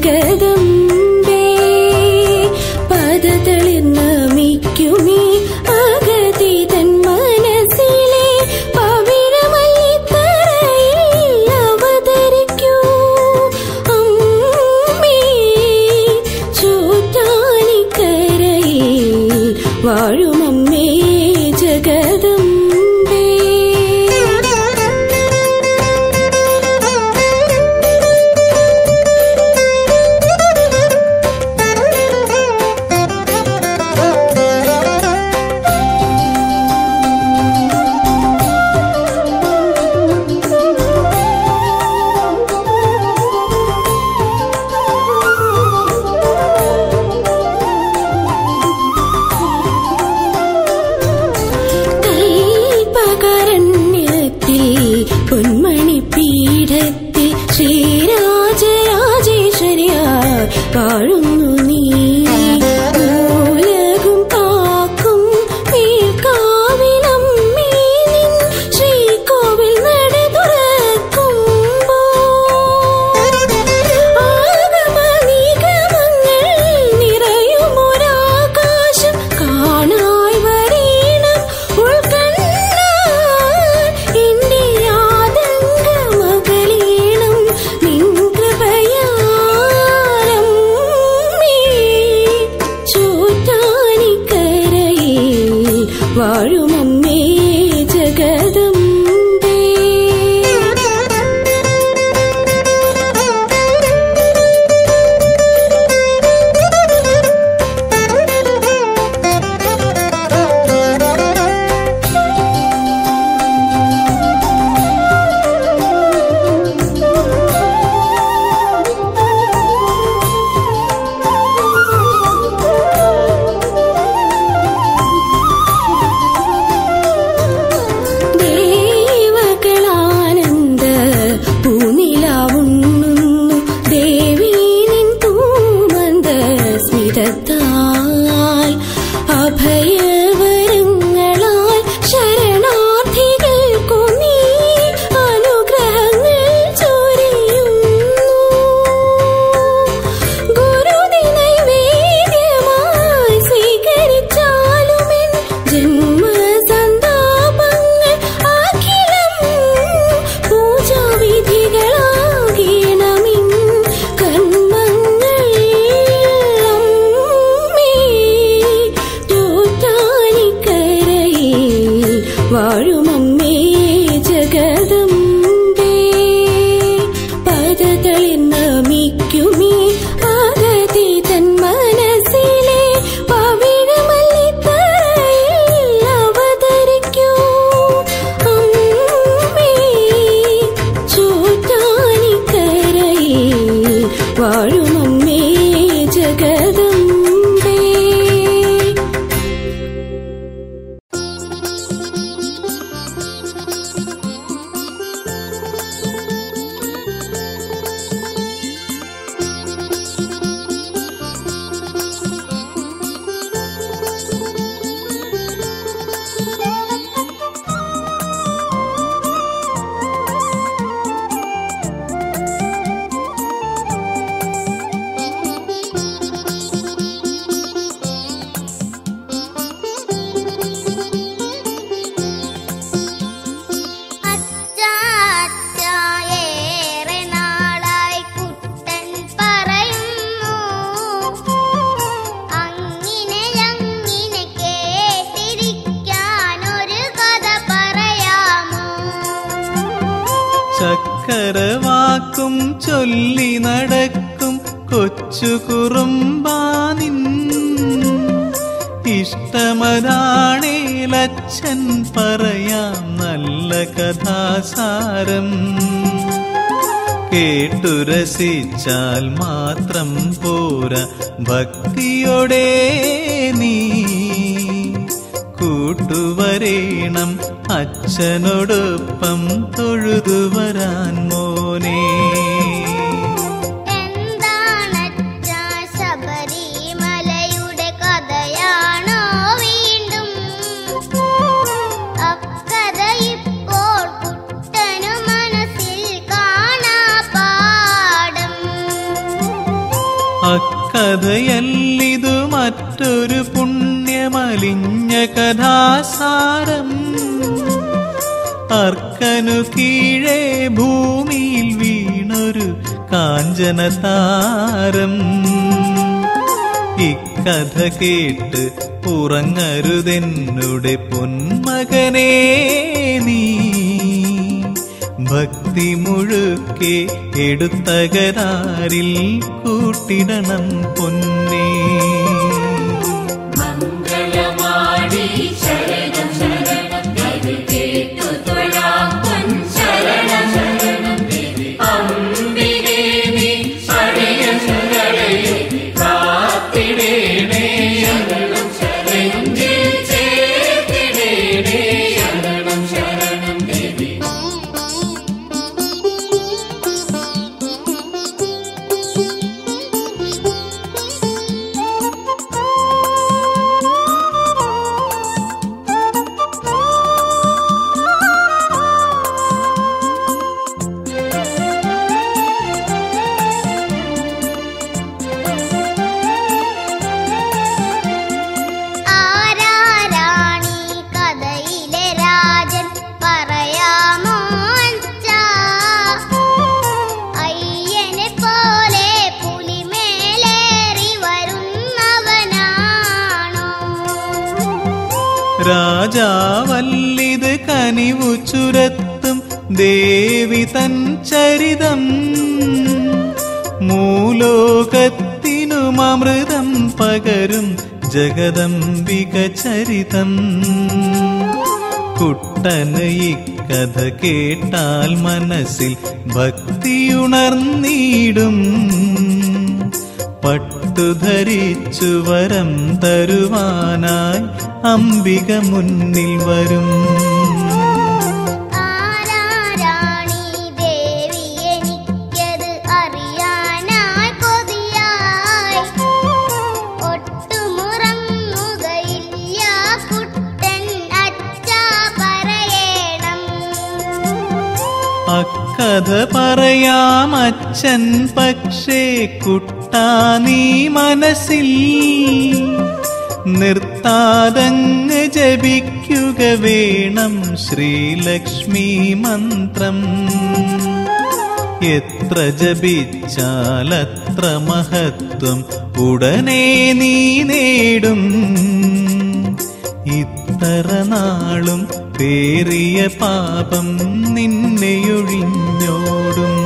ജഗദംബേ പദതളിർന്നമിക്കുമീ അഗതി തൻ മനസ്സിലെ പവിഴമല്ലിത്തറയിൽ അവതരിക്കൂ അമ്മേ ചോറ്റാനിക്കരയിൽ വാഴുമമ്മേ ജഗദംബേ കൽപ്പകരണ്യത്തിൽ പൊന്മണി പീഠത്തിൽ ശ്രീരാജരാജേശ്വരിയ വാഴുന്നു നീ മൂലകും കാക്കും വീൽക്കാവിലമ്മേ നിൻ ശ്രീകോവിൽ നട തുറക്കുമ്പോൾ ആഗമനിഗമങ്ങൾ നിറയുമൊരാകാശം കാണായി വരീണം ഉൾക്കണ്ണാൽ എന്റെ ആതങ്കമകളീണം നിൻ കൃപയാലമ്മേ ചോറ്റാനിക്കരയിൽ വാഴുമമ്മേ ജഗദംബേ ദേവകളാനന്ദ പൂനിലാവുണ്ണുന്നു ദേവി നിൻ തൂമന്ദ സ്മിതത്താൽ അഭയവരങ്ങളാൽ ശരണാർത്ഥികൾക്കു നീ അനുഗ്രഹങ്ങൾ ചൊരിയുന്നു ഗുരുദിനൈവേദ്യമായി സ്വീകരിച്ചാലുമെൻ ജന്മസന്താപങ്ങൾ അഖിലം പൂജാവിധികളാകണമിൻ കർമ്മങ്ങൾ അമ്മേ ചോറ്റാനിക്കരയിൽ വാഴുമമ്മേ ജഗദംബേ പദതളിർന്നമിക്കുമീ ആഗതി തൻ മനസ്സിലെ പവിഴമല്ലിത്തറയിൽ അവതരിക്കൂ അമ്മേ ചോറ്റാനിക്കരയിൽ വാഴുമമ്മേ ജഗദംബേ അച്ഛാ അച്ഛാ ഏറെ നാളായി കുട്ടൻ പറയുന്നു അങ്ങിനെ അങ്ങിനെ കേട്ടിരിക്കാൻ ഒരു കഥ പറയാമോ ചക്കരവാക്കും ചൊല്ലി നടക്കും കൊച്ചു കുറുമ്പാനിൻ ഇഷ്ടമതാണേലച്ഛൻ പറയാം നല്ല കഥാസാരം കേട്ടു രസിച്ചാൽ മാത്രം പോരാ ഭക്തിയോടെ നീ കൂട്ടുവരേണം അച്ഛനോടൊപ്പം തൊഴുതു വരാൻ മോനേ എന്താണച്ഛാ ശബരിമലയുടെ കഥയാണോ വീണ്ടും അക്കഥ ഇപ്പോൾ കുട്ടനു മനസ്സിൽ കാണാ പാടം അക്കഥയല്ലിതു മറ്റൊരു പുണ്യമലിഞ്ഞ കഥാസാരം അർക്കനു കീഴേ ഭൂമിയിൽ വീണൊരു കാഞ്ചന താരം ഇക്കഥ കേട്ട് ഉറങ്ങരുതെന്നുടെ പൊന്മകനേ നീ ഭക്തി മുഴുക്കെ എടുത്തകരാരിൽ കൂട്ടിടണം പൊന്നേ ആരാരാണീ കഥയിലെ രാജൻ പറയാമോ അച്ഛാ? അയ്യനെ പോലെ പുലിമേലേറി വരുന്നവനാണോ രാജാവല്ലിത് കനിവു ചുരത്തും ദേവി തൻ ചരിതം മൂലോകത്തിനും അമൃതം പകരും ജഗദംബിക ചരിതം കുട്ടന് ഇക്കഥ കേട്ടാൽ മനസ്സിൽ ഭക്തിയുണർന്നിടും പട്ടുധരിച്ചു വരം തരുവാനായി അംബിക മുന്നിൽ വരും ആരാരാണീ ദേവി എനിക്കത് അറിയാനായി കൊതിയായി ഒട്ടുമുറങ്ങുകയില്ല കുട്ടൻ അച്ഛാ പറയണം അക്കഥ പറയാം അച്ഛൻ പക്ഷേ കുട്ടാ നീ മനസ്സിൽ നിർത്താതങ്ങ് ജപിക്കുക വേണം ശ്രീലക്ഷ്മി മന്ത്രം എത്ര ജപിച്ചാൽ അത്ര മഹത്വം ഉടനെ നീ നേടും ഇത്ര നാളും പേറിയ പാപം നിന്നെയൊഴിഞ്ഞോടും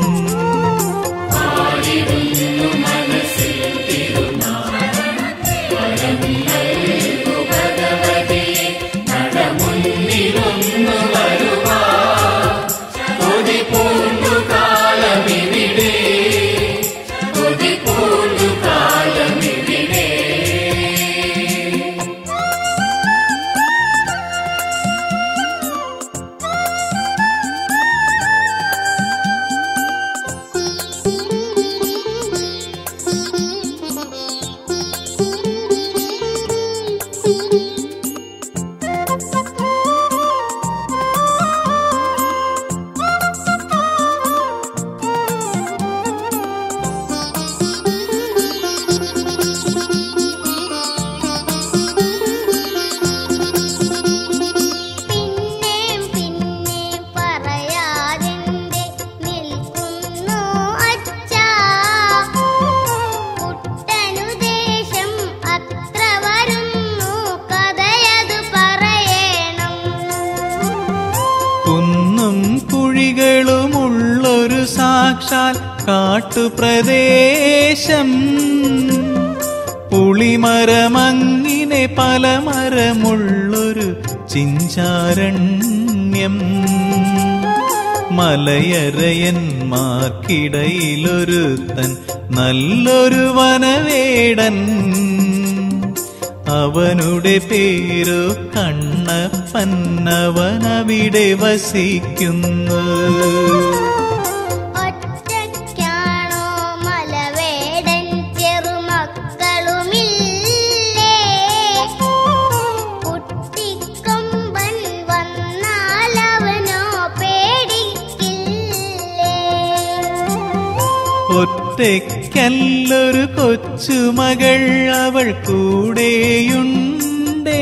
പിന്നെയും പിന്നെയും പറയാതെന്റെ നിൽക്കുന്നു അച്ഛാ കുട്ടനു ദേശം അത്ര വരുന്നു കഥയതു പറയണം കുന്നും കുഴികളുമുള്ളൊരു സാക്ഷാൽ കാട്ടുപ്രദേശം പുളിമരമങ്ങിനെ പല മരമുള്ളൊരു ചിഞ്ചാരണ്യം മലയരയന്മാർക്കിടയിലൊരുത്തൻ നല്ലൊരു വനവേടൻ അവനുടെ പേരു കണ്ണപ്പൻ അവനവിടെ വസിക്കുന്നു ഒറ്റയ്ക്കാണോ മലവേടൻ ചെറുമക്കളുമില്ലേ കുട്ടിക്കൊമ്പൻ വന്നാലവനോ പേടിക്കില്ലേ ഒറ്റ ഒറ്റയ്ക്കല്ലൊരു കൊച്ചുമകൾ അവൾ കൂടെയുണ്ടേ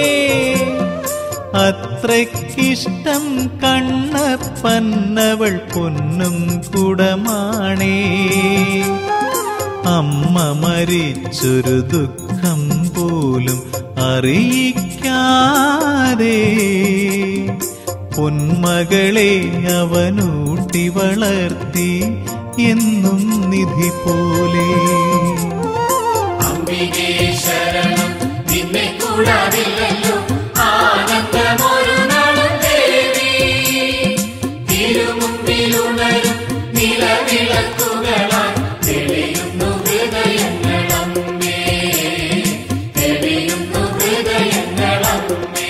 അത്രയ്ക്കിഷ്ടം കണ്ണപ്പന്നവൾ പൊന്നും കുടമാണേ അമ്മ മരിച്ചൊരു ദുഃഖം പോലും അറിയിക്കാതെ പൊന്മകളെ അവനൂട്ടി വളർത്തി എന്നും നിധി പോലെ അംബികേ ശരണം നിന്നെ കൂടാതില്ലല്ലോ ആനന്ദമൊരു നാളും ദേവി തിരുമുമ്പിലുണരും നിലവിളക്കുകളാൽ തെളിയുന്നു ഹൃദയങ്ങളമ്മേ തെളിയുന്നു ഹൃദയങ്ങളമ്മേ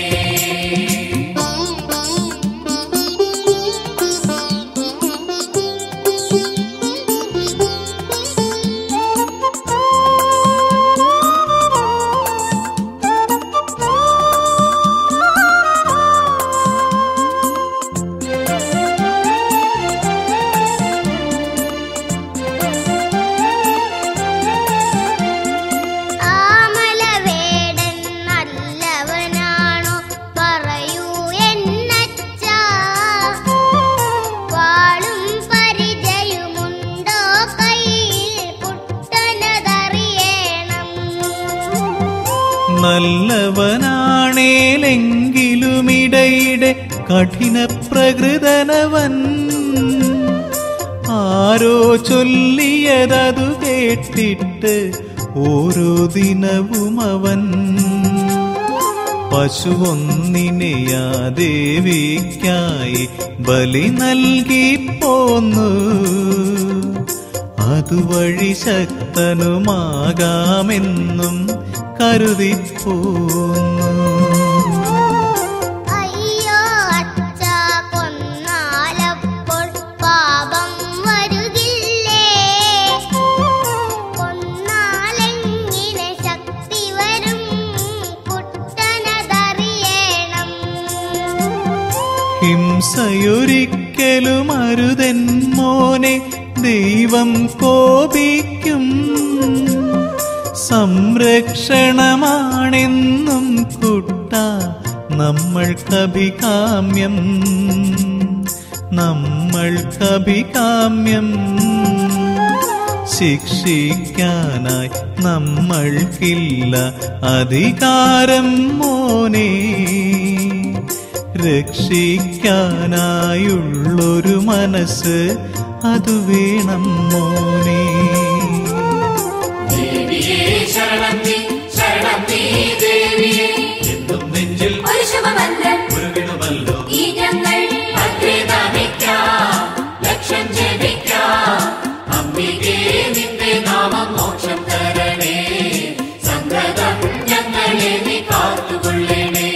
ആമലവേടൻ നല്ലവനാണോ പറയൂ എന്നച്ചാ വാളും പരിചയമുണ്ടോ കയ്യിൽ പുട്ടനതറിയണം നല്ലവനാണേലെങ്കിലുമിടയിടെ കഠിന പ്രകൃതനവൻ ആരോ ചൊല്ലിയതതു കേട്ടിട്ട് ഓരോ ദിനവും അവൻ പശുവൊന്നിനെയാ ദേവിക്കായി ബലി നൽകി പോന്നു അതുവഴി ശക്തനുമാകാമെന്നും കരുതിപ്പോന്നു അയ്യോ അച്ഛാ കൊന്നാലപ്പോൾ പാപം വരുകില്ലേ കൊന്നാലെങ്ങിനെ ശക്തി വരും കുട്ടനതറിയണം ഹിംസയൊരിക്കലും അരുതൻ മോനെ ദൈവം കോപിക്കും സംരക്ഷണമാണെന്നും കുട്ട നമ്മൾക്കഭികാമ്യം നമ്മൾക്കഭികാമ്യം ശിക്ഷിക്കാനായി നമ്മൾക്കില്ല അധികാരം മോനെ രക്ഷിക്കാനായുള്ളൊരു മനസ്സ് അത് വേണം മോനെ ദേവിയേ ശരണം നീ ശരണം നീ ദേവിയേ എന്നും നെഞ്ചിൽ ഒരു ശുഭമല്ല ഉരുവിടുമല്ലോ ഈ ഞങ്ങൾ അത്രേ നമിക്കാം ലക്ഷം ജപിക്കാം അംബികേ നിന്റെ നാമം മോക്ഷം തരണേ സന്തതം ഞങ്ങളെ നീ കാത്തുകൊള്ളണേ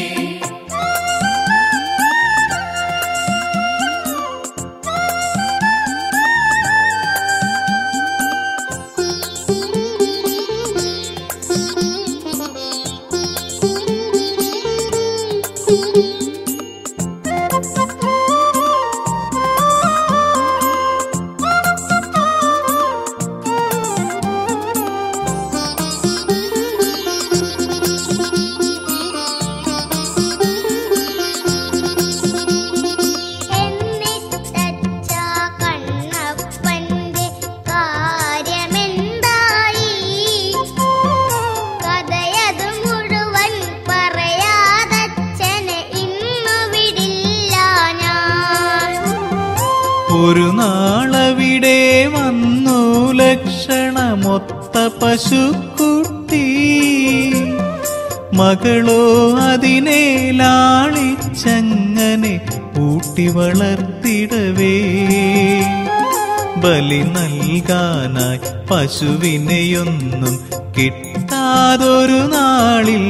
എന്നിട്ടച്ഛാ കണ്ണപ്പന്റെ കാര്യമെന്തായി കഥയതു മുഴുവൻ പറയാതച്ഛനെ ഇന്നു വിടില്ല ഞാൻ ഒരു നാളവിടെ വന്നു ലക്ഷണമൊത്ത പശുക്കുട്ടി മകളോ അതിനെ ലാളിച്ചങ്ങനെ ഊട്ടി വളർത്തിടവേ ബലി നൽകാനായി പശുവിനെയൊന്നും കിട്ടാതൊരു നാളിൽ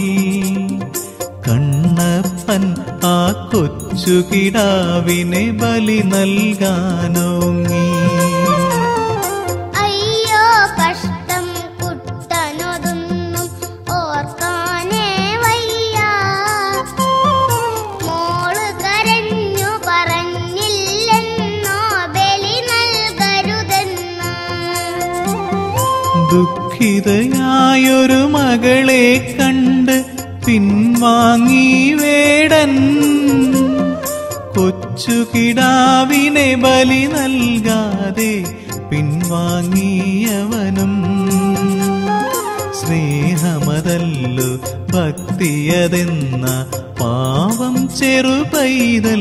കണ്ണപ്പൻ ആ കൊച്ചു കിടാവിനെ ബലി നൽകാനോങ്ങി അയ്യോ കഷ്ടം കുട്ടനൊതൊന്നും ഓർക്കാനേ വയ്യ മോള് കരഞ്ഞു പറഞ്ഞില്ലെന്നോ ബലി നൽകരുതെന്ന് ദുഃഖിതയായൊരു മകളെ കണ്ട് പിൻവാങ്ങി വേടൻ കൊച്ചു കിടാവിനെ ബലി നൽകാതെ പിൻവാങ്ങിയവനും സ്നേഹമതല്ലു ഭക്തിയതെന്ന പാവം ചെറുപൈതൽ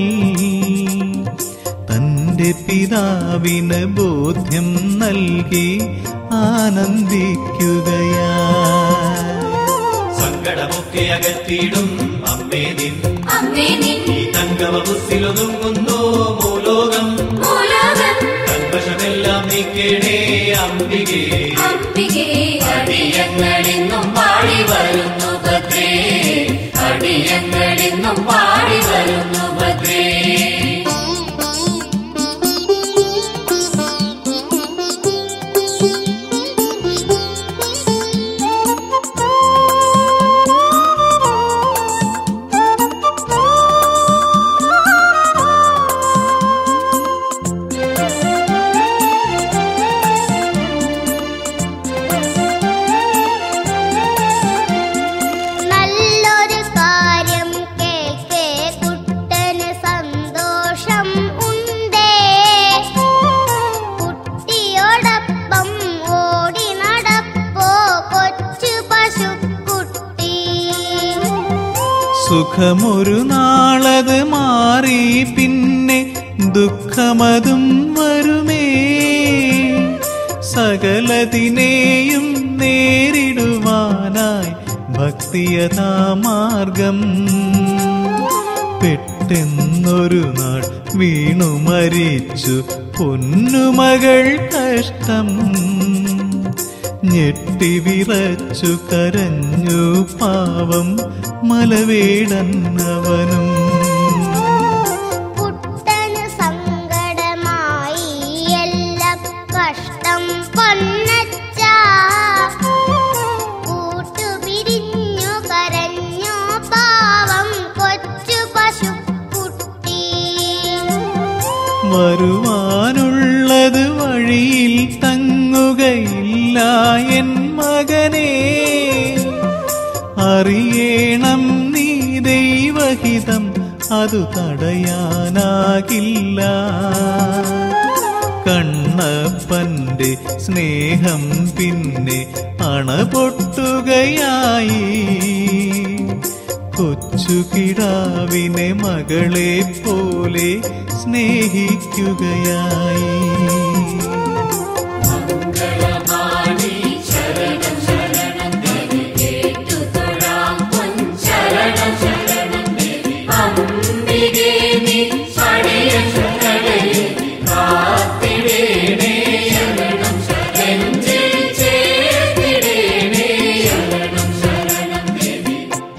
തന്റെ പിതാവിന് ബോധ്യം നൽകി ആനന്ദിക്കുകയാ സങ്കടമൊക്കെ അകറ്റിയിടും അമ്മേ നിൻ അമ്മേ നിൻ ഈ തങ്കമ ബുദ്ധിലൊതുങ്ങുന്നു മൂലോകം മൂലകം കൽവശമെല്ലാം നീക്കേണേ അംബികേ അംബികേ അടിയങ്ങളിന്നും പാടി വരുന്നു ഭദ്രേ അടിയങ്ങളിന്നും പാടി വരുന്നു ഭദ്രേ നല്ലൊരു കാര്യം കേക്കേ കുട്ടന് സന്തോഷം ഉണ്ടേ കുട്ടിയോടൊപ്പം ഓടി നടപ്പോ കൊച്ചു പശുക്കുട്ടി സുഖമൊരു നാളത് മാറി പിന്നെ ദുഃഖമതും വരുമേ സകലതിനെയും നേരിടുവാനായി ഭക്തിയതാ മാർഗം പെട്ടെന്നൊരു നാൾ വീണു മരിച്ചു പൊന്നുമകൾ കഷ്ടം ഞെട്ടി വിറച്ചു കരഞ്ഞു പാവം മലവേടന്നവനും കുട്ടന് സങ്കടമായി എല്ലാം കഷ്ടം പൊന്നച്ച കൂട്ടുപിരിഞ്ഞു കരഞ്ഞു പാവം കൊച്ചു പശുക്കുട്ടി വരുവാനുള്ളത് വഴിയിൽ തങ്ങുകയില്ല എൻ മകനെ അറിയണം നീ ദൈവഹിതം അതു തടയാനാകില്ല കണ്ണപ്പന്റെ സ്നേഹം പിന്നെ അണപൊട്ടുകയായി കൊച്ചു കിടാവിനെ മകളെ പോലെ സ്നേഹിക്കുകയായി അംബികേ നീ അടിയ ശരണേ കാത്തിടേണേ ശരണം നെഞ്ചിൽ ചേർത്തിടേണേ ശരണം ശരണം ദേവി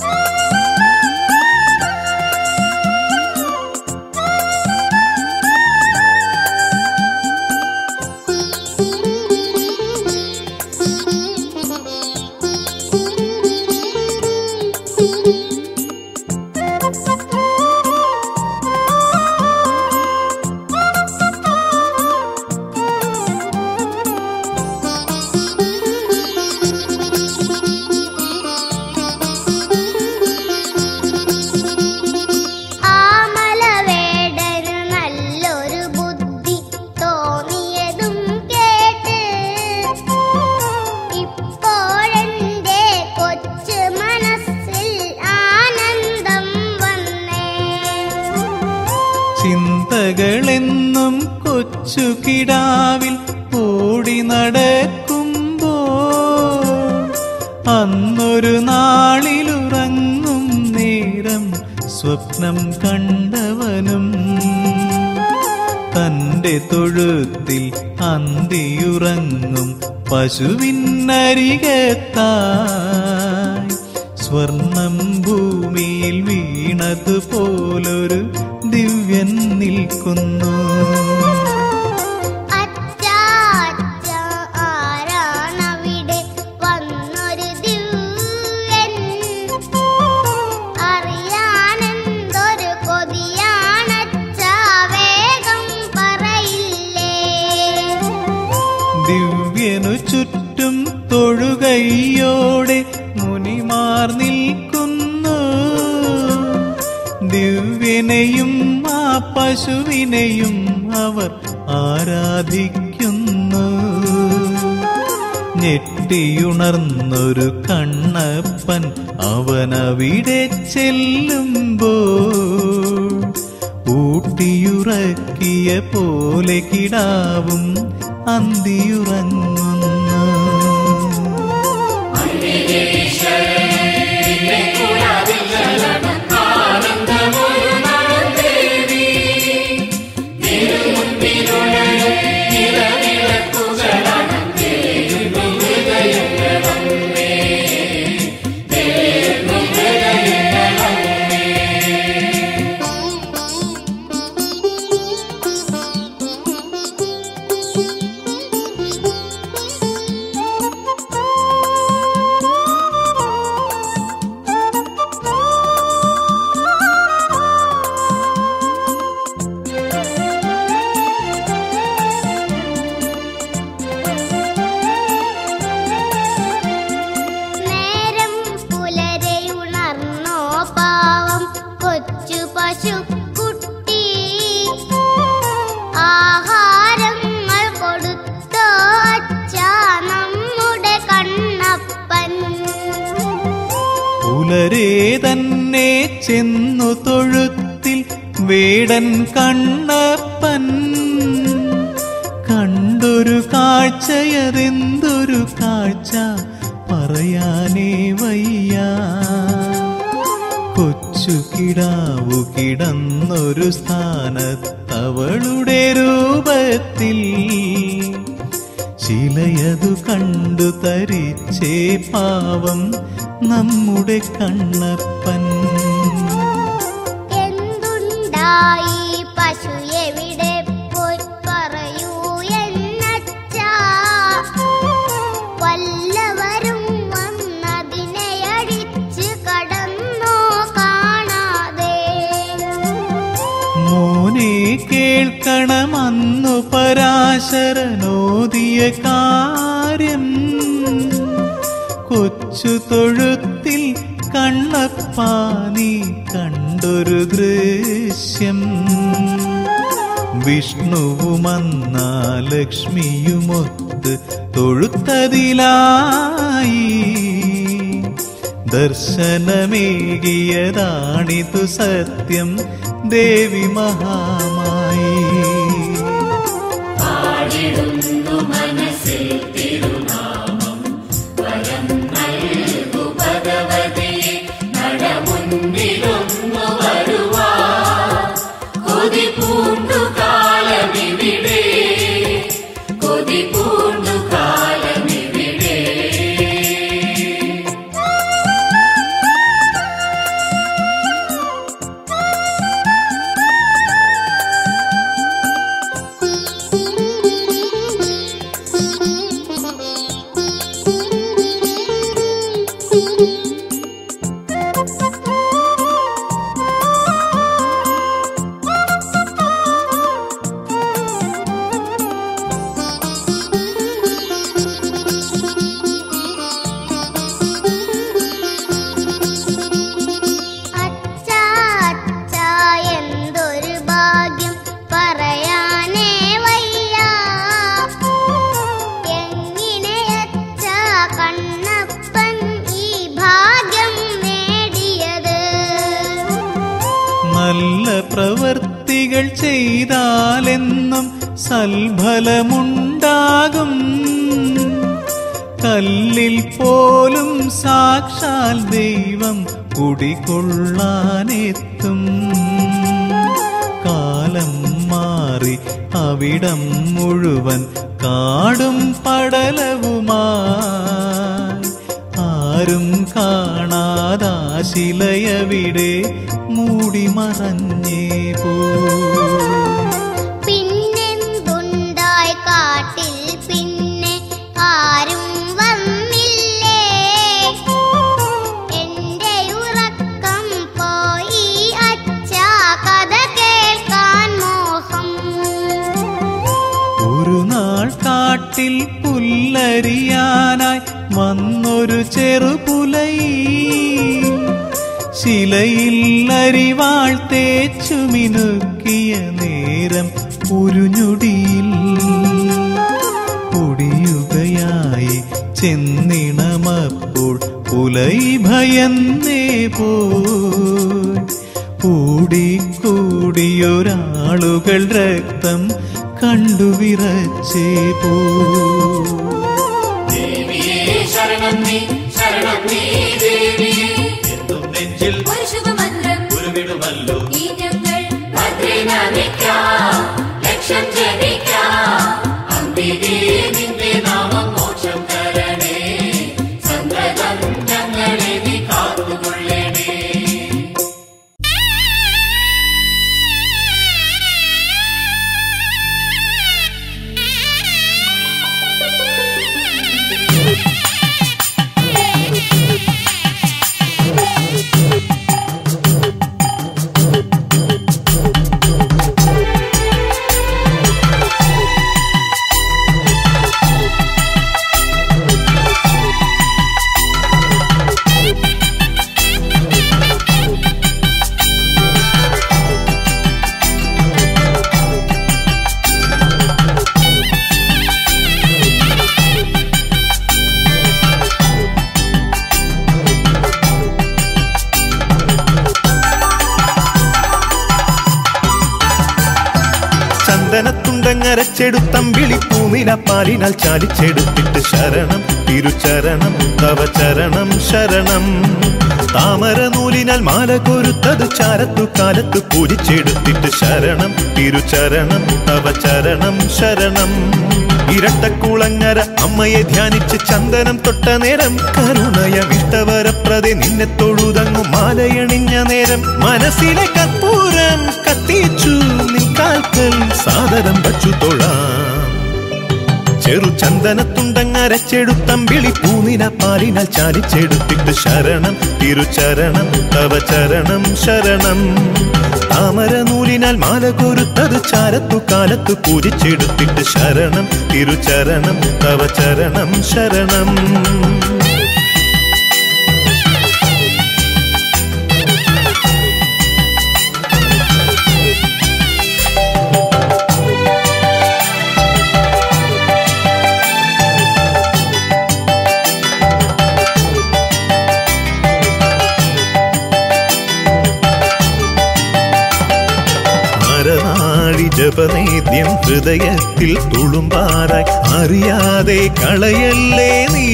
ആ മലവേടന് നല്ലൊരു ബുദ്ധി തോന്നിയതും കേട്ട് ഇപ്പോഴെന്റെ കൊച്ചു മനസ്സിൽ ആനന്ദം വന്നേ ചിന്തകളെന്നും കൊച്ചു കിടാവിൽ ഓടി നടക്കുമ്പോ അന്നൊരു നാളിലുറങ്ങും നേരം സ്വപ്നം കണ്ടവനും തന്റെ തൊഴുത്തിൽ അന്തിയുറങ്ങും പശുവിനരികത്തായി സ്വർണം ഭൂമിയിൽ വീണതുപോലൊരു ദിവ്യൻ നിൽക്കുന്നു അച്ഛാ അച്ഛാ ആരാണവിടെ വന്നൊരു ദിവ്യൻ അറിയാനെന്തൊരു കൊതിയാണച്ഛാ വേഗം പറയില്ലേ ദിവ്യനു ചുറ്റും തൊഴുകയ്യോടെ മുനിമാർ നിൽക്കുന്നു ദിവ്യനെയും ആ പശുവിനെയും അവർ ആരാധിക്കുന്നു ഞെട്ടിയുണർന്നൊരു കണ്ണപ്പൻ അവനവിടെ ചെല്ലുമ്പോൾ ഊട്ടിയുറക്കിയ പോലെ കിടാവും അന്തിയുറങ്ങുന്നു നേരം പുലരെയുണർന്നോ പാവം കൊച്ചു പശുക്കുട്ടി ആഹാരങ്ങൾ കൊടുത്തോ അച്ഛാ നമ്മുടെ കണ്ണപ്പൻ പുലരേ തന്നെ ചെന്നു തൊഴുത്തിൽ വേടൻ കണ്ണപ്പൻ കണ്ടൊരു കാഴ്ചയതെന്തൊരു കാഴ്ച പറയാനേ വയ്യ കൊച്ചു കിടാവു കിടന്നൊരു സ്ഥാനത്തവളുടെ രൂപത്തിൽ ശിലയതു കണ്ടു തരിച്ചേ പാവം നമ്മുടെ കണ്ണപ്പൻ എന്തുണ്ടായി പശു എവിടെ പോയി പറയൂ എന്നച്ചാ വല്ലവരും വന്നതിനെ അടിച്ച് കടന്നോ കാണാതെ മോനെ കേൾക്കണമെന്നു പരാശരനോദിയ കാര്യം കൊച്ചു തൊഴുത്തിൽ കണ്ണപ്പാനി കണ്ടൊരു ദൃശ്യം വിഷ്ണുവുമന്നാ ലക്ഷ്മിയുമൊത്ത് തൊഴുത്തതിലായി ദർശനമേകിയതാണിതു സത്യം ദേവി മഹാമായി പാടിടുന്നു മനസ്സിൽ തിരുനാമം വരം നൽകു ഭഗവതിയെ നടമുന്നിലൊന്നു വരുവാ കൊതി പൂണ്ടു കാലമിവിടെ കൊതി പൂണ്ടു കാലമിവിടെ അച്ഛാ അച്ഛാ എന്തൊരു ഭാഗ്യം പറയാനേ വയ്യ എങ്ങനെ അച്ഛാ കണ്ണപ്പൻ ഈ ഭാഗ്യം നേടിയത് നല്ല പ്രവർത്തികൾ ചെയ്താലെന്നും സൽഫലമുണ്ടാകും കല്ലിൽ പോലും സാക്ഷാൽ ദൈവം കുടികൊള്ളാനെത്തും കാലം മാറി അവിടം മുഴുവൻ കാടും പടലവുമായി ആരും കാണാതാശിലയവിടെ മൂടി മറഞ്ഞേ പോ പിന്നെന്തുണ്ടായി കാട്ടിൽ പിന്നെ ആരും വന്നില്ലേ എന്റെ ഉറക്കം പോയി അച്ഛാ കഥ കേൾക്കാൻ മോഹം ഒരു നാൾ കാട്ടിൽ പുല്ലരിയ അണയാനായി വന്നൊരു ചെറുപുലൈ ശിലയിൽ അരിവാൾ തേച്ചു മിനുക്കിയ നേരം ഒരു ഞൊടിയിൽ പൊടിയുകയായി ചെന്നിണമപ്പോൾ പുലൈ ഭയന്നേ പോയി കൂടിക്കൂടിയൊരാളുകൾ രക്തം കണ്ടു വിറച്ചേ പോ ദേവിയേ ശരണം നീ ശരണം നീ ദേവിയേ എന്നും നെഞ്ചിൽ ഒരു ശുഭമന്ത്രം ഉരുവിടുമല്ലോ ഈ ഞങ്ങൾ ഭദ്രേ നമിക്കാം ലക്ഷം ജപിക്കാം അംബികേ നിന്റെ നാമം മോക്ഷം തരണേ സന്തതം ഞങ്ങളെ നീ കാത്തുകൊള്ളണേ ചന്ദനത്തുണ്ടങ്ങരച്ചെടുത്തമ്പിളി പൂനിലപ്പാലിനാൽ ചാലിച്ചെടുത്തിട്ട് ശരണം തിരുചരണം തവ ചരണം ശരണം താമര നൂലിനാൽ മാല കൊരുത്തത് ചാരത്തു കാലത്ത് പൂജിച്ചെടുത്തിട്ട് ശരണം തിരുചരണം തവ ചരണം ശരണം ഇരട്ടക്കുളങ്ങര അമ്മയെ ധ്യാനിച്ച് ചന്ദനം തൊട്ട നേരം കരുണയമിഷ്ടവരപ്രതെ നിന്നെ തൊഴുതങ്ങും മാലയണിഞ്ഞ നേരം മനസ്സിലെ കർപ്പൂരം കത്തിച്ചു നിൽക്കാൽക്കൽ സാദരം വച്ചു തൊഴാം ചെറു ചന്ദനത്തുണ്ടങ്ങരച്ചെടുത്തമ്പിളി പൂനില പാലിനാൽ ചാലിച്ചെടുത്തിട്ട് ശരണം തിരുചരണം തവ ചരണം ശരണം താമര നൂലിനാൽ മാല കൊരുത്തത് ചാരത്തു കാലത്ത് പൂജിച്ചെടുത്തിട്ട് ശരണം തിരുചരണം തവ ചരണം ശരണം നരനാഴി ജപനേദ്യം ഹൃദയത്തിൽ തുളുമ്പാറായി അറിയാതെ കളയല്ലേ നീ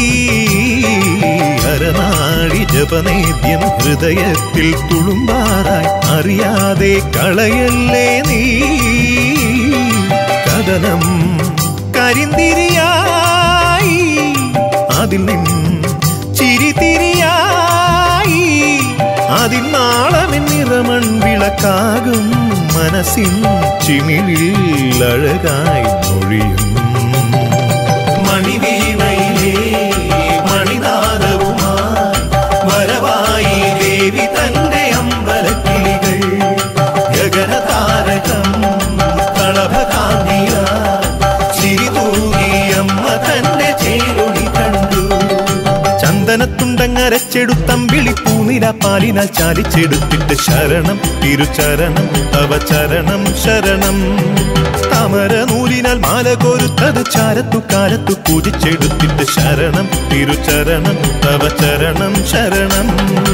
അരനാഴി ജപനേദ്യം ഹൃദയത്തിൽ തുളുമ്പാറായി അറിയാതെ കളയല്ലേ നീ കഥനം കരിന്തിരിയായി അതിൽ നിൻ ചിരിതിരിയായി അതിൽ നാളമെൻ നിറമൺ വിളക്കാകും മനസ്സിൻ ചിമിഴിൽ അഴകായി മൊഴിയും മണിവീണയിലേ മണിനാദവുമായി വരവായി ദേവി തന്റെ അമ്പലക്കിളികൾ ഗഗനതാരകം കളഭകാന്തിയ ചിരി തൂകിയമ്മ തന്റെ ചേരുളി കണ്ടു ചന്ദനത്തുണ്ടങ്ങരച്ചെടുത്തമ്പിളി പൂനില പാലിനാൽ ചാലിച്ചെടുത്തിട്ട് ശരണം തിരുചരണം തവ ചരണം ശരണം താമര നൂലിനാൽ മാല കോരുത്തത് ചാരത്തു കാലത്തു പൂജിച്ചെടുത്തിട്ട് ശരണം തിരുചരണം തവ ചരണം ശരണം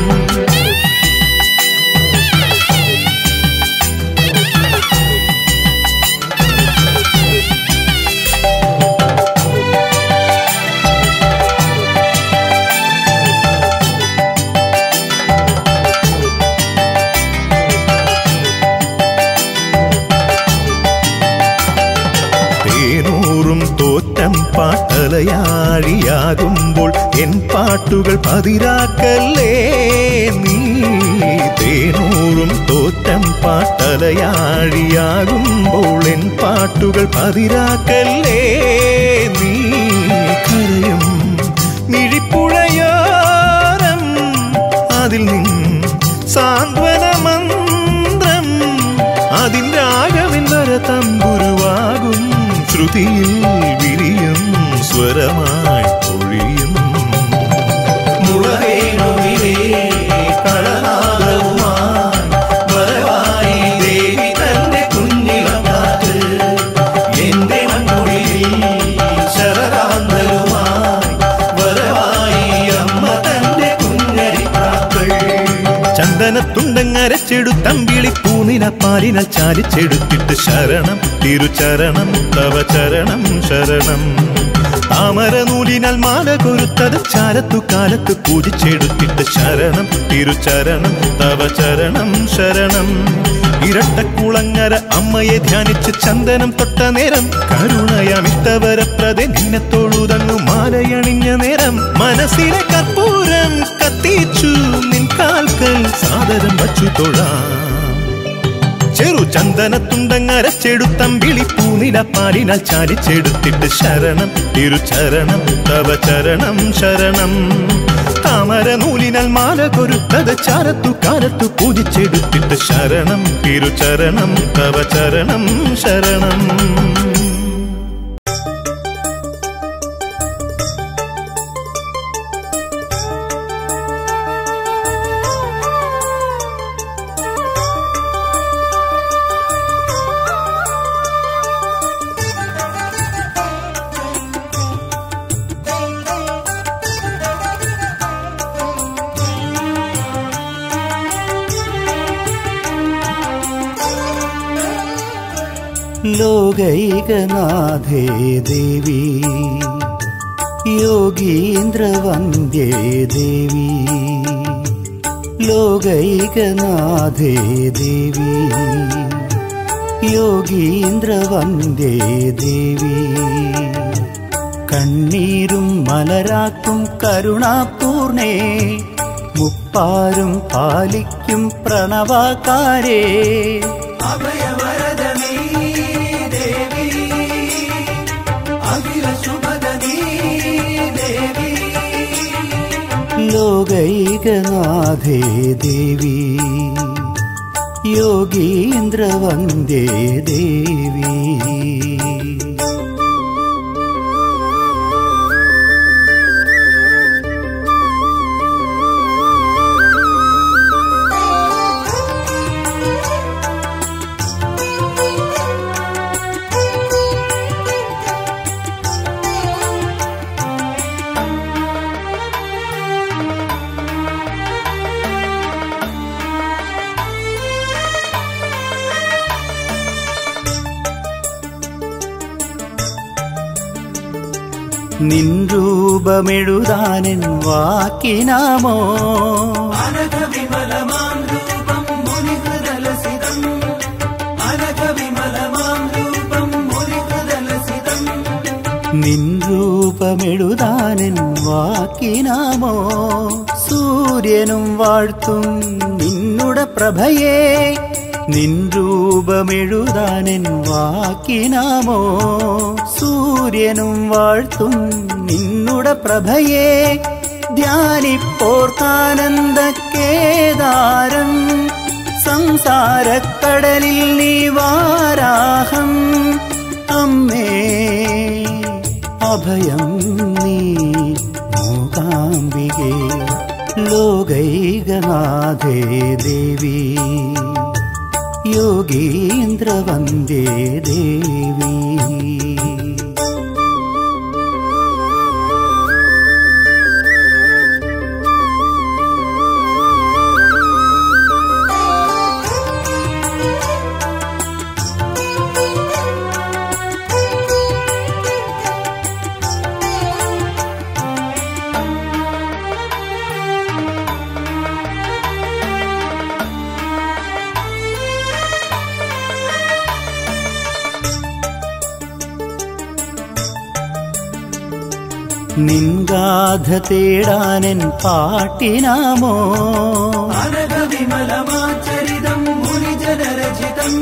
തേനൂറും തോറ്റം പാട്ടലയാഴിയാകുമ്പോൾ എൻ പാട്ടുകൾ പതിരാക്കല്ലേ നീ തേനൂറും തോറ്റം പാട്ടലയാഴിയാകുമ്പോൾ എൻ പാട്ടുകൾ പതിരാക്കല്ലേ നീ കരയും മിഴിപ്പുഴയോരം അതിൽ നിൻ സാന്ത്വനമന്ത്രം അതിൻ രാഗവിന്ദര തമ്പുരുവാകും ശ്രുതിയിൽ വിരിയും സ്വരമായി ചന്ദനത്തുണ്ടങ്ങരച്ചെടുത്തമ്പിളി പൂനില പാലിനാൽ ചാലിച്ചെടുത്തിട്ട് ശരണം തിരുചരണം തവ ചരണം ശരണം താമര നൂലിനാൽ മാല കൊരുത്തത് ചാരത്തു കാലത്ത് പൂജിച്ചെടുത്തിട്ട് ശരണം തിരുചരണം തവ ചരണം ശരണം ഇരട്ടക്കുളങ്ങര അമ്മയെ ധ്യാനിച്ച് ചന്ദനം തൊട്ട നേരം കരുണയമിട്ടവരപ്രതെ നിന്നെ തൊഴുതങ്ങു മാലയണിഞ്ഞ നേരം മനസ്സിലെ കർപ്പൂരം കത്തിച്ചു നിൻ കാൽക്കൽ സാദരം വച്ചു തൊഴാം ചെറു ചന്ദനത്തുണ്ടങ്ങരച്ചെടുത്തമ്പിളി പൂനില പാലിനാൽ ചാലിച്ചെടുത്തിട്ട് ശരണം തിരുചരണം തവ ചരണം ശരണം താമര നൂലിനാൽ മാല കൊരുത്തത് ചാരത്തു കാലത്തു പൂജിച്ചെടുത്തിട്ട് ശരണം തിരുചരണം തവ ചരണം ശരണം ലോകൈകനാഥേ ദേവി യോഗീന്ദ്രവന്ദ്യേ ദേവി ലോകൈകനാഥേ ദേവി യോഗീന്ദ്രവന്ദ്യേ ദേവി കണ്ണീരും മലരാക്കും കരുണാപൂർണേ മുപ്പാരും പാലിക്കും പ്രണവകാരേ ലോകൈകനാഥേ ദേവി യോഗീന്ദ്രവന്ദ്യേ ദേവി നിൻ രൂപമെഴുതാനൻ വാക്കിനാമോ നിൻ രൂപമെഴുതാനൻ വാക്കിനാമോ സൂര്യനും വാഴ്ത്തും നിന്നുടെ പ്രഭയെ നിൻ രൂപമെഴുതാനൻ വാക്കിനാമോ സൂര്യനും വാഴ്ത്തും നിന്നുടെ പ്രഭയെ ധ്യാനിപ്പോർത്താനന്ദ കേദാരം സംസാരക്കടലിൽ നീ വാരാഹം അമ്മേ അഭയം നീ മൂകാംബികേ ലോകൈകനാഥേ ദേവി യോഗീന്ദ്രവന്ദേ ദേവി നിൻഗാഥ തേടാനൻ പാട്ടിനാമോ അനഘവിമലമാചരിതം മുനിജനരചിതം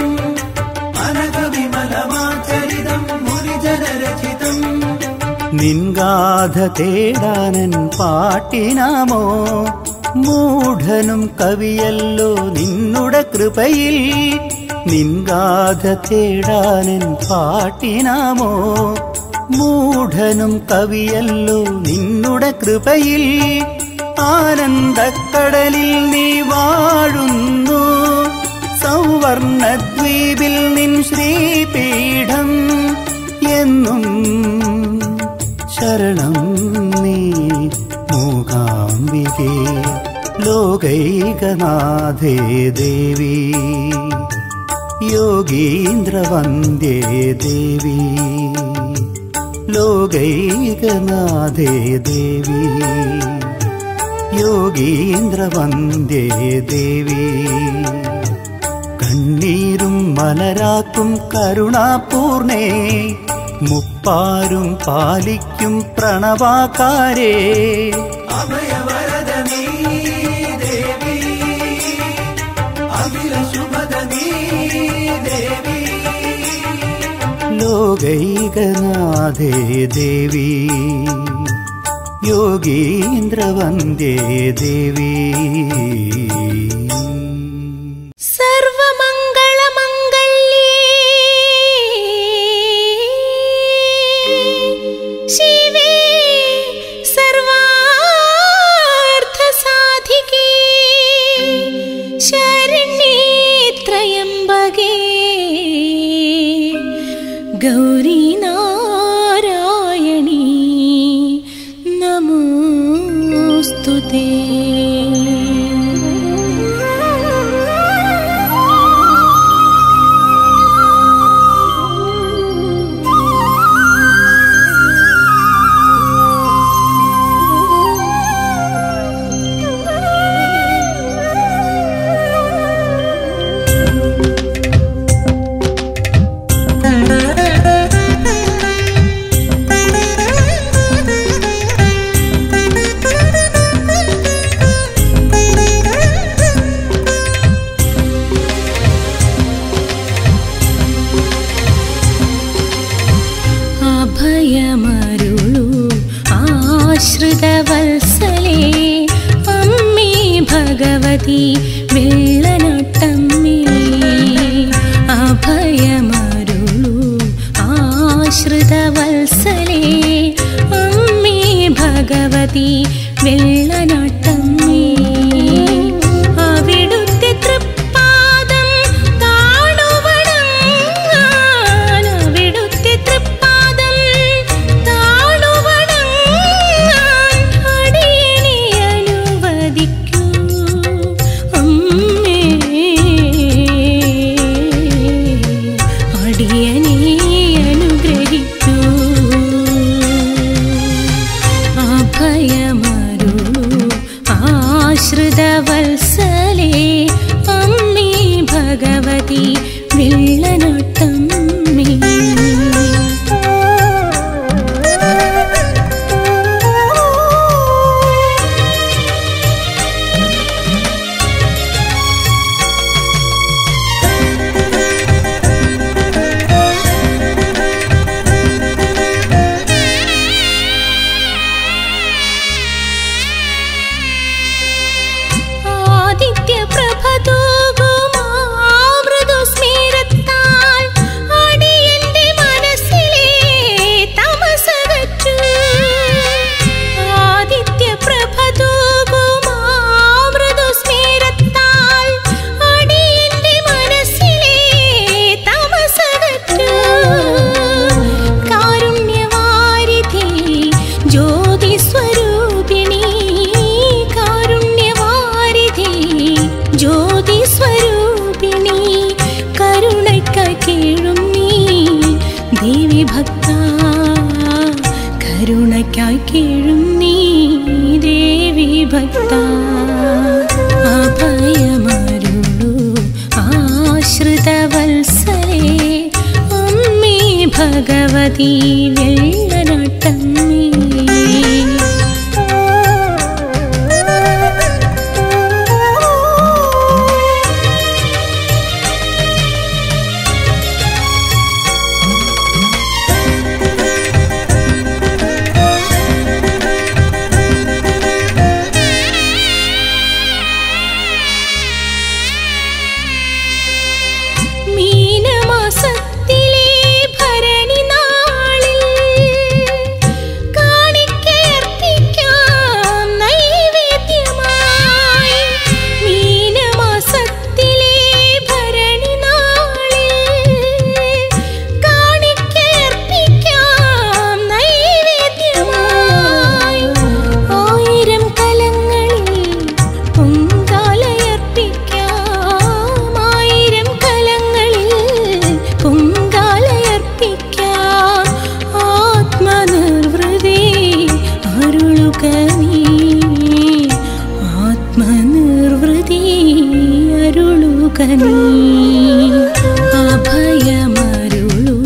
അനഘവിമലമാചരിതം മുനിജനരചിതം നിൻഗാഥ തേടാനൻ പാട്ടിനാമോ മൂഢനും കവിയല്ലോ നിന്നുടെ കൃപയിൽ നിൻഗാഥ തേടാനൻ പാട്ടിനാമോ മൂഢനും കവിയല്ലോ നിന്നുടെ കൃപയിൽ ആനന്ദക്കടലിൽ നീ വാഴുന്നു സൗവർണദ്വീപിൽ നിൻ ശ്രീപീഠം എന്നും ശരണം നീ മൂകാംബികേ ലോകൈകനാഥേ ദേവി യോഗീന്ദ്രവന്ദ്യേ ദേവി ലോകൈകനാഥേ ദേവി യോഗീന്ദ്രവന്ദ്യേ ദേവി കണ്ണീരും മലരാക്കും കരുണാപൂർണേ മുപ്പാരും പാലിക്കും പ്രണവാകാരേ അഭയവരദനീ ദേവി അഖില ശുഭദനീ ദേവി ലോകൈകനാഥേ ദേവി യോഗീന്ദ്രവന്ദ്യേ ദേവി സർവമംഗളമംഗല്യേ ശിവേ സർവാർത്ഥസാധികേ ശരണ്യേ ത്രയംബകേ ഗൗരി നാരായണീ നമോസ്തുതേ അഭയമരുളു ആശ്രിതവത്സലേ അമ്മേ ഭഗവതി വെള്ളനൊട്ടമ്മേ അഭയമരുളു ആശ്രിതവത്സലേ അമ്മേ ഭഗവതി വെള്ളനൊട്ടമ്മേ അവിടുത്തെ തൃപ്പാദം താണുവണങ്ങാൻ അവിടുത്തെ തൃപ്പാദം താണുവണങ്ങാൻ അടിയനെ അനുവദിക്കൂ അമ്മേ അടിയനെ അനുഗ്രഹിക്കൂ അഭയമരുളു ആശ്രിതവത്സലേ അമ്മേ ഭഗവതി വെള്ളനൊട്ടമ്മേ ആദിത്യപ്രഭതൂകുമാമൃദുസ്മേരത്താൽ അടിയന്റെ മനസ്സിലെ തമസകറ്റു. ആദിത്യപ്രഭതൂകുമാമൃദുസ്മേരത്താൽ അടിയന്റെ മനസ്സിലെ തമസകറ്റു. കാരുണ്യവാരിധി ജ്യോതിസ്വരൂപിണി കാരുണ്യവാരിധി ജ്യോതിസ്വരൂപിണി കരുണയ്ക്കായി കേഴും നീ ദേവി ഭക്ത കരുണയ്ക്കായി കേഴും നീ ദേവി ഭക്ത അഭയമരുളു ആശ്രിതവത്സലേ അമ്മേ ഭഗവതി വെള്ളനട്ടമ്മേ മീനമാസത്തിലെ ഭരണി നാളിൽ കാ നീ ആത്മനിർവൃതി അരുളുക നീ അഭയമരുളു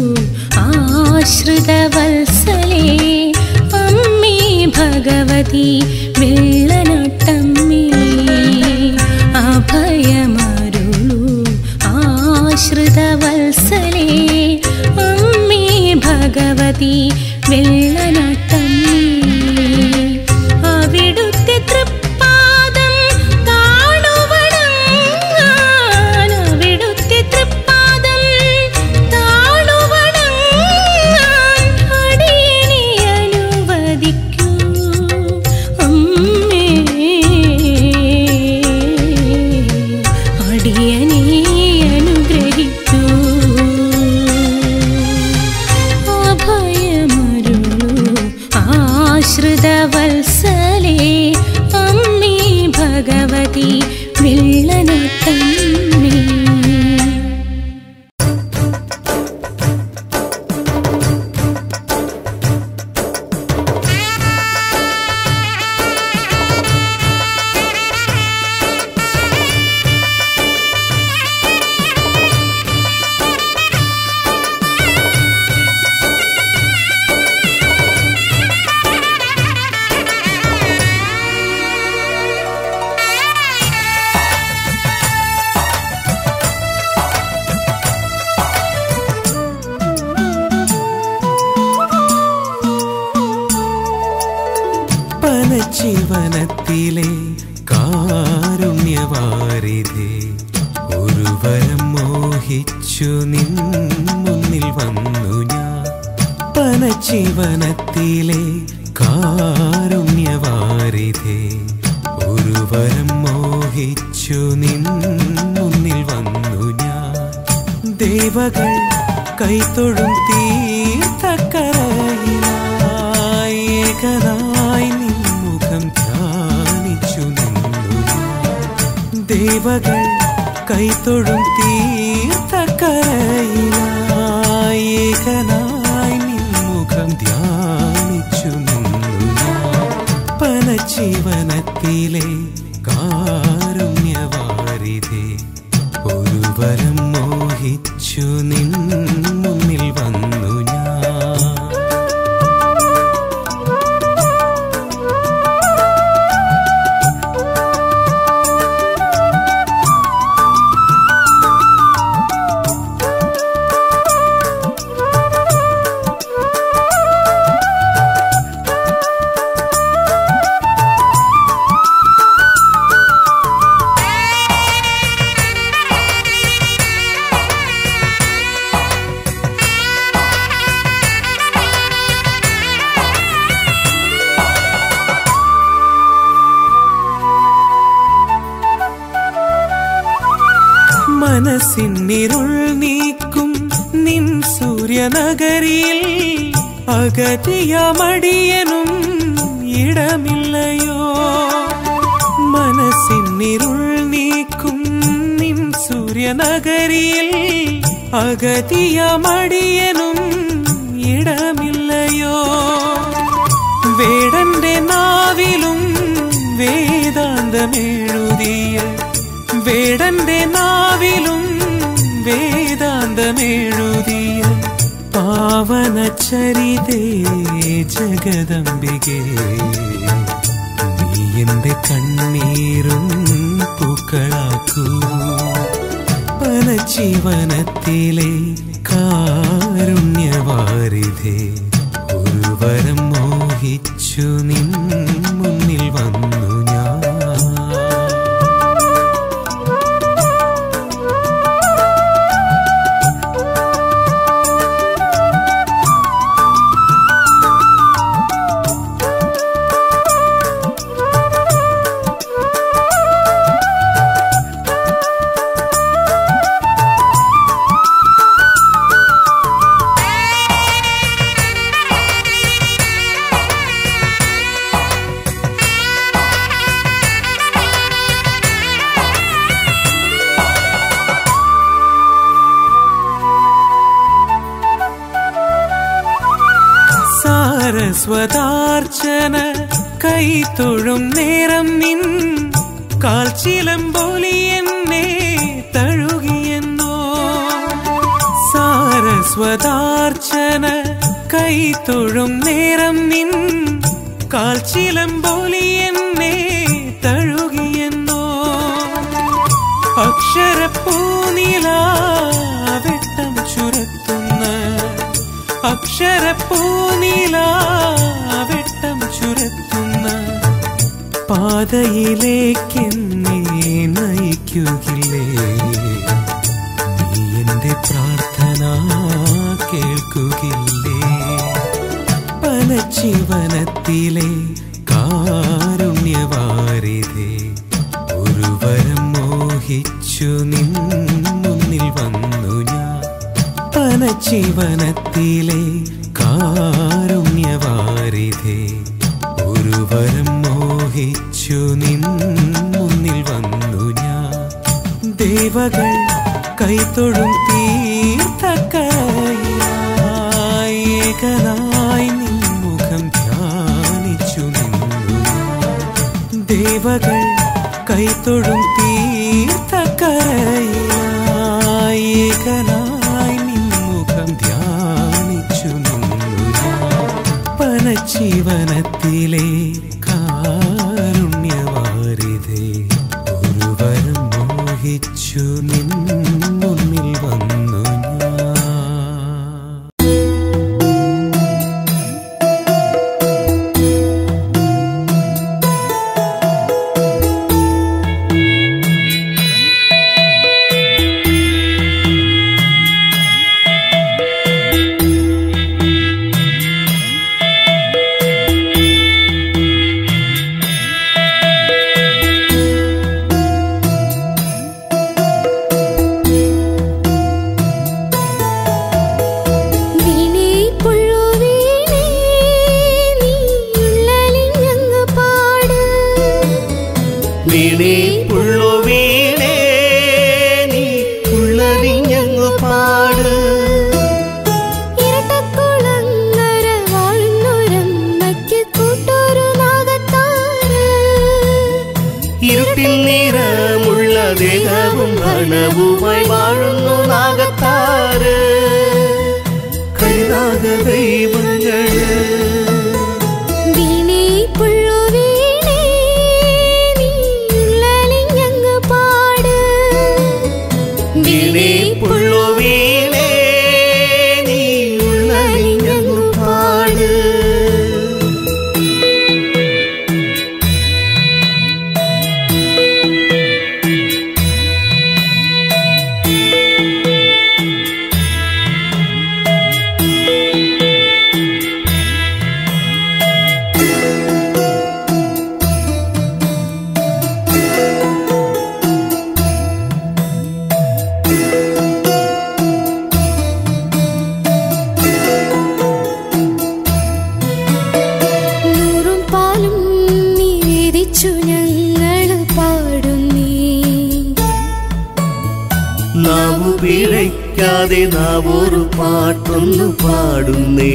ആശ്രിതവത്സലേ അമ്മേ ഭഗവതി വെള്ളനട്ടമ്മേ അഭയമരുളു ആശ്രിതവത്സലേ അമ്മേ ഭഗവതി വെള്ളനട്ടമ്മേ അവിടുത്തെ തൃപ്പാദം താണുവണങ്ങാൻ അവിടുത്തെ തൃപ്പാദം താണുവണങ്ങാൻ അടിയനെ അനുവദിക്കൂ അമ്മേ അടിയനെ അനുഗ്രഹിക്കൂ അഭയമരുളൂ ആശ്രിതവത്സലേ അമ്മേ ഭഗവതി വെള്ളനത്തമ്മേ പനച്ചിവനത്തിലെ കാരുണ്യവാരിധേ ഒരു വരം മോഹിച്ചു നിൻ മുന്നിൽ വന്നു ഞാൻ പനച്ചിവനത്തിലെ കാരുണ്യവാരിധേ ഒരു വരം മോഹിച്ചു നിൻ മുന്നിൽ വന്നു ഞാൻ ദേവകൾ കൈത്തൊഴും തീർത്ഥക്കരയിലായി ഏകനായി നിൻമുഖം ധ്യാനിച്ചു നിന്നു ഞാൻ. ദേവകൾ കൈത്തൊഴും തീർത്ഥക്കരയിലായി ഏകനായി നിൻമുഖം ധ്യാനിച്ചു നിന്നു ഞാൻ. പനച്ചീവനത്തിലെ കാരുണ്യവാരിധേ ഒരു വരം മോഹിച്ചു നിൻ മുന്നിൽ വന്നു ഞാൻ മനസ്സിന്നിരുൾ നീക്കും നിൻ സൂര്യനഗരിയിൽ അഗതിയമടിയനും ഇടമില്ലയോ മനസ്സിന്നിരുൾ നീക്കും നിൻ സൂര്യനഗരിയിൽ അഗതിയമടിയനും ഇടമില്ലയോ വേടന്റെ നാവിലും വേദാന്തമെഴുതിയ വേടന്റെ നാവിലും വേദാന്തമെഴുതിയ പാവന ചരിതേ ജഗദംബികേ നീ എന്റെ കണ്ണീരും പൂക്കളാക്കൂ പനജീവനത്തിലെ കാരുണ്യവാരിധേ ഒരു വരം മോഹിച്ചു നിൻ മുന്നിൽ വന്നു ഞാൻ സാരസ്വതാർച്ചന കൈ കൈ തൊഴും നേരം നിൻ കാൽച്ചിലമ്പോലി എന്നെ തഴുകിയെന്നോ സാരസ്വതാർച്ചന കൈ തൊഴും നേരം നിൻ കാൽച്ചിലമ്പോലി എന്നെ തഴുകിയെന്നോ അക്ഷരപ്പൂനില വെട്ടം ചുരത്തുന്ന അക്ഷരപ്പൂനില വെട്ടം ചുരത്തുന്ന പാതയിലേക്കെന്നെ നയിക്കുകില്ലേ നീ എന്റെ പ്രാർത്ഥന കേൾക്കുകില്ലേ പനച്ചീവനത്തിലെ കാരുണ്യവാരിധേ ഒരു വരം മോഹിച്ചു നിൻ മുന്നിൽ വന്നു ഞാൻ പനച്ചീവനത്തിലെ കാരുണ്യവാരിധേ ഒരു വരം മോഹിച്ചു നിൻ മുന്നിൽ വന്നു ഞാൻ ദേവകൾ കൈത്തൊഴും തീർത്ഥക്കരയായി ഏകനായി നിൻ മുഖം ധ്യാനിച്ചു നിന്നു ഞാൻ. ദേവകൾ കൈത്തൊഴും തീർത്ഥക്കരയായി ഏകനായി നിൻ മുഖം ധ്യാനിച്ചു നിന്നു ഞാൻ. പനച്ചീവനത്തിലെ കാരുണ്യവാരിധേ ഒരു വരം മോഹിച്ചു നിൻ മുന്നിൽ വന്നു ഞാൻ വീണേ പുള്ളു വീണേ നീ ഉള്ളലിഞ്ഞങ്ങ് പാട് വീണേ പുള്ളു വീണേ നീ ഉള്ളറിഞ്ഞങ്ങു പാട് ഇരട്ടക്കുളങ്ങര വാഴുന്നൊരമ്മയ്ക്ക് കൂട്ടൊരു നാഗത്താറ് ഇരുട്ടിൽ നിറമുള്ള ദേഹവും ഫലവുമായി വാഴുന്നു നാഗത്താറ് കരുനാഗ ദൈവങ്ങള് വീണേ പുള്ളു വീണേ നീ ഉള്ളലിഞ്ഞങ്ങ് പാട് വീണേ പുള്ളു വീണേ നീ ഉള്ളറിഞ്ഞങ്ങു പാട് നൂറും പാലും നിവേദിച്ചു ഞങ്ങൾ പാടുന്നേ നാവു പിഴയ്ക്കാതെ നാവൊരു പാട്ടൊന്നു പാടുന്നേ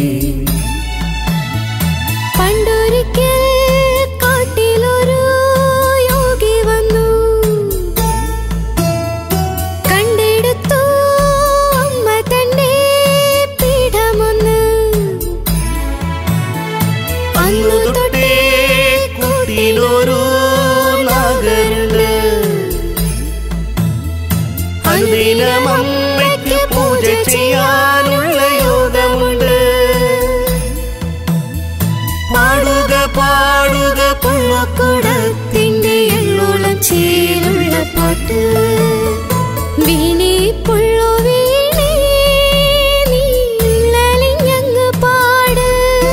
പണ്ടൊരിക്കൽ കാട്ടിലൊരു യോഗി വന്നു കണ്ടെടുത്തു അമ്മ തന്റെ പീഠമൊന്ന് അന്നു തൊട്ടേ കൂട്ടിലൊരു നാഗരുണ്ട് അനുദിനം അമ്മയ്ക്ക് പൂജ ചെയ്യാനുള്ള യോഗമുണ്ട് പാടുക പാടുക പുള്ളക്കുടത്തിന്റെ എള്ളോളം ചേലുള്ള പാട്ട് വീണേ പുള്ളു വീണേ നീ ഉള്ളലിഞ്ഞങ്ങ് പാട്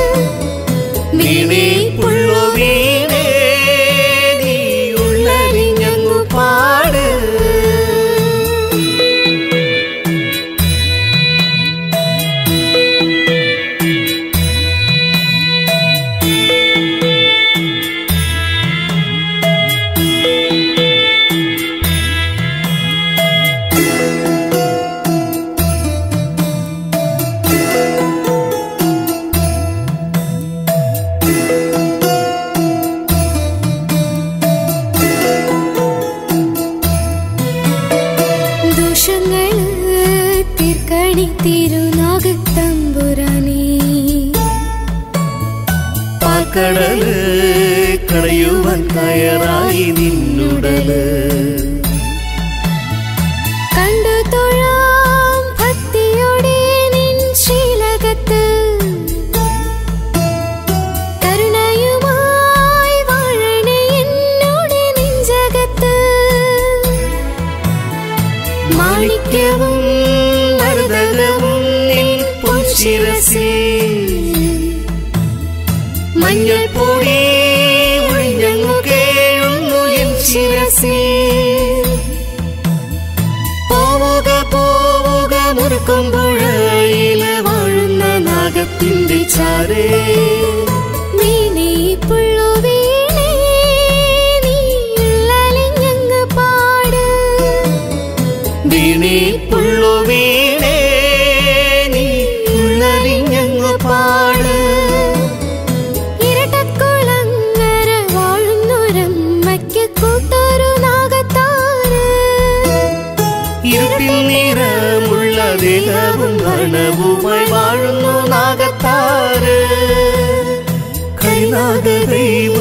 വീണേ പുള്ളു വീണേ നീ ഉള്ളറിഞ്ഞങ്ങു പാട് വീണേ കളയുവാൻ കയറായി നിന്നുടല് കണ്ടു തൊഴാം ഭക്തിയോടെ നിൻ ശ്രീലകത്ത് കരുണയുമായി വാഴണേ എന്നോടെ നെഞ്ചകത്ത് മാണിക്യവും മരതകവും നിൻ പൊൻശിരസിൽ മഞ്ഞൾ പൊടി ഒഴിഞ്ഞങ്ങു കേഴുന്നു എൻ ശിരസിൽ പോവുക പോവുക മുറുക്കുമ്പുഴയില് വാഴുന്ന നാഗത്തിന്റെ ചാരേ വീണേ പുള്ളു വീണേ നീ ഉള്ളലിഞ്ഞങ്ങ് പാട് വീണേ പുള്ളു വീണേ നീ ഉള്ളറിഞ്ഞങ്ങു പാട് ഇരട്ടക്കുളങ്ങര വാഴുന്നൊരമ്മയ്ക്ക് കൂട്ടൊരു നാഗത്താറ് ഇരുട്ടിൽ നിറമുള്ള ദേഹവും വർണ്ണവുമായി വാഴുന്നു നാഗത്താറ് കരിനാഗ ദൈവ